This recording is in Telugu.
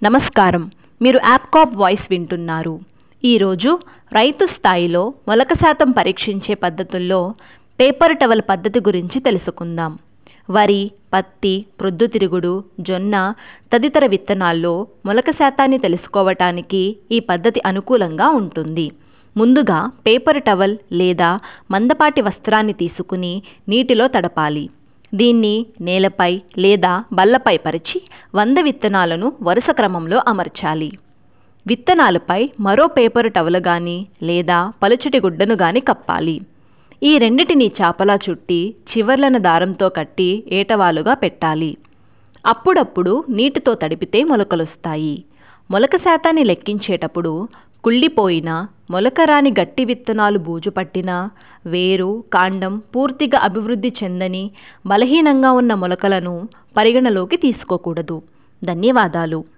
నమస్కారం మీరు యాప్కాప్ వాయిస్ వింటున్నారు ఈరోజు రైతు స్థాయిలో మొలక శాతం పరీక్షించే పద్ధతుల్లో పేపర్ టవల్ పద్ధతి గురించి తెలుసుకుందాం వరి పత్తి ప్రొద్దుతిరుగుడు జొన్న తదితర విత్తనాల్లో మొలక శాతాన్ని తెలుసుకోవటానికి ఈ పద్ధతి అనుకూలంగా ఉంటుంది ముందుగా పేపర్ టవల్ లేదా మందపాటి వస్త్రాన్ని తీసుకుని నీటిలో తడపాలి దీన్ని నేలపై లేదా బల్లపై పరిచి వంద విత్తనాలను వరుస క్రమంలో అమర్చాలి విత్తనాలపై మరో పేపరు టవలు గాని లేదా పలుచటి గుడ్డను గాని కప్పాలి ఈ రెండిటిని చాపలా చుట్టి చివర్లను దారంతో కట్టి ఏటవాలుగా పెట్టాలి అప్పుడప్పుడు నీటితో తడిపితే మొలకలొస్తాయి మొలక శాతాన్ని లెక్కించేటప్పుడు కుళ్ళిపోయిన మొలకరాని గట్టి విత్తనాలు బూజు పట్టిన వేరు కాండం పూర్తిగా అభివృద్ధి చెందని బలహీనంగా ఉన్న మొలకలను పరిగణలోకి తీసుకోకూడదు ధన్యవాదాలు